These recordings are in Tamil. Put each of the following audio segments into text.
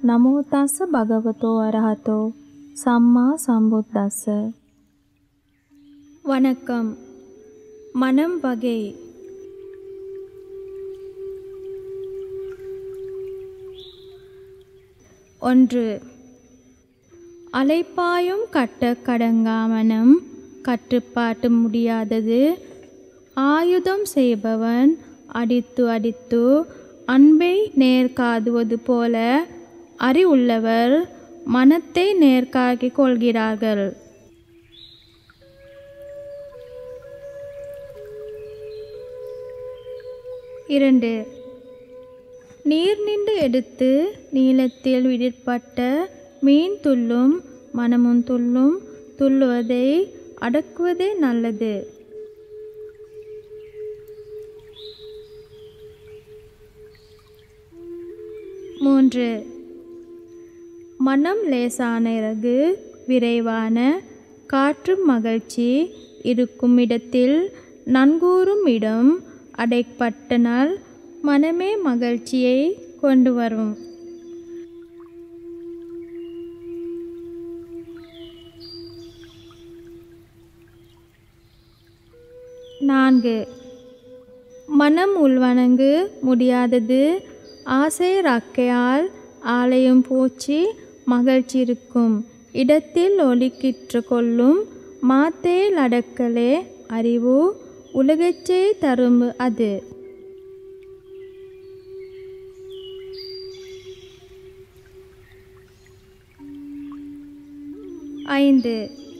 නමෝ තස්ස භගවතෝ අරහතෝ සම්මා සම්බුද්දස්ස வணக்கம் மனம் வகை ஒன்று அலைப்பாயும் கட்ட கடங்காமனம் கட்டுப்பாட்டு முடியாதது ஆயுதம் செய்பவன் அடித்து அடித்து அன்பை நேர்காதுவது போல அறிவுள்ளவர் மனத்தை நேர்காக்கிக் கொள்கிறார்கள் இரண்டு நீர் நின்று எடுத்து நீளத்தில் விடிற்பட்ட மீன் துள்ளும் மனமும் துள்ளும் துள்ளுவதை அடக்குவதே நல்லது மூன்று மனம் லேசான இறகு விரைவான காற்று மகிழ்ச்சி இருக்கும் இடத்தில் நன்கூறும் இடம் அடைப்பட்டனால் மனமே மகிழ்ச்சியை கொண்டு வரும் நான்கு மனம் உள்வணங்கு முடியாதது ஆசை ரக்கையால் ஆலயம் பூச்சி மகிழ்ச்சி இருக்கும் இடத்தில் ஒலிக்கிற்று கொள்ளும் மாத்தேல் அடக்கலே அறிவு உலகச்சே தரும் அது ஐந்து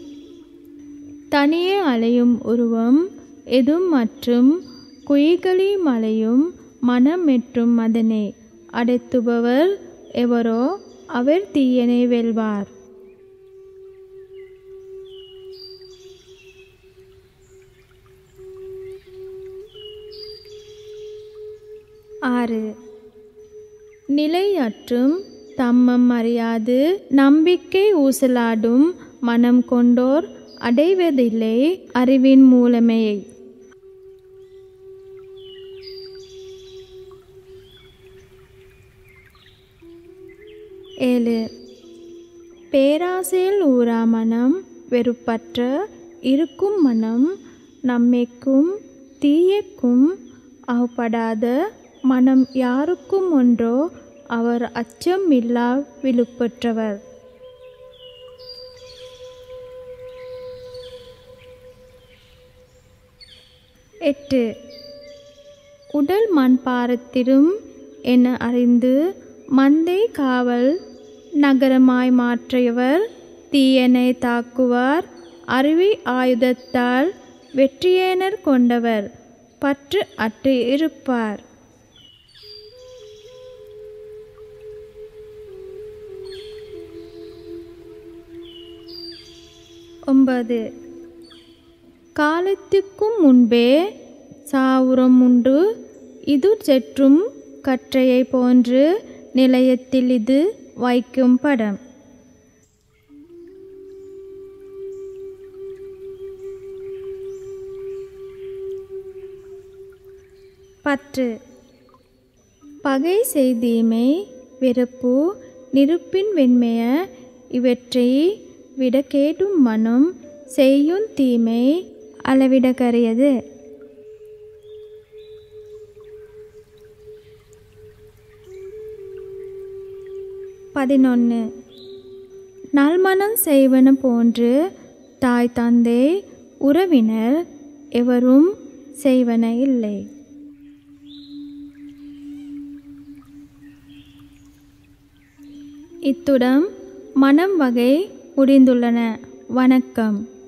தனியே அலையும் உருவம் எதும் மற்றும் குயிகளி மலையும் மனம் மற்றும் மதனே அடைத்துபவர் எவரோ அவர் தீயனை வெல்வார் ஆறு நிலையற்றும் தம்மம் அறியாது நம்பிக்கை ஊசலாடும் மனம் கொண்டோர் அடைவதில்லை அறிவின் மூலமையை ஏழு பேராசையில் ஊறா மனம் வெறுப்பற்ற இருக்கும் மனம் நம்மைக்கும் தீயக்கும் அகப்படாத மனம் யாருக்கும் ஒன்றோ அவர் அச்சம் இல்லா விழுப்பற்றவர் எட்டு உடல் மண் பாரத்திடும் என அறிந்து மந்தை காவல் நகரமாய் மாற்றியவர் தீயனை தாக்குவார் அருவி ஆயுதத்தால் வெற்றியேனர் கொண்டவர் பற்று அற்று இருப்பார் ஒன்பது காலத்துக்கும் முன்பே சாவுரம் உண்டு இது செற்றும் கற்றையை போன்று நிலையத்தில் இது வைக்கும் படம் பற்று பகை செய்தீமை வெறுப்பு நெருப்பின் வெண்மைய இவற்றை விட கேடும் மனம் செய்யும் தீமை அளவிடக்கரியது பதினொன்று நல்மனம் செய்வன போன்று தாய் தந்தை உறவினர் எவரும் செய்வன இல்லை இத்துடன் மனம் வகை முடிந்துள்ளன வணக்கம்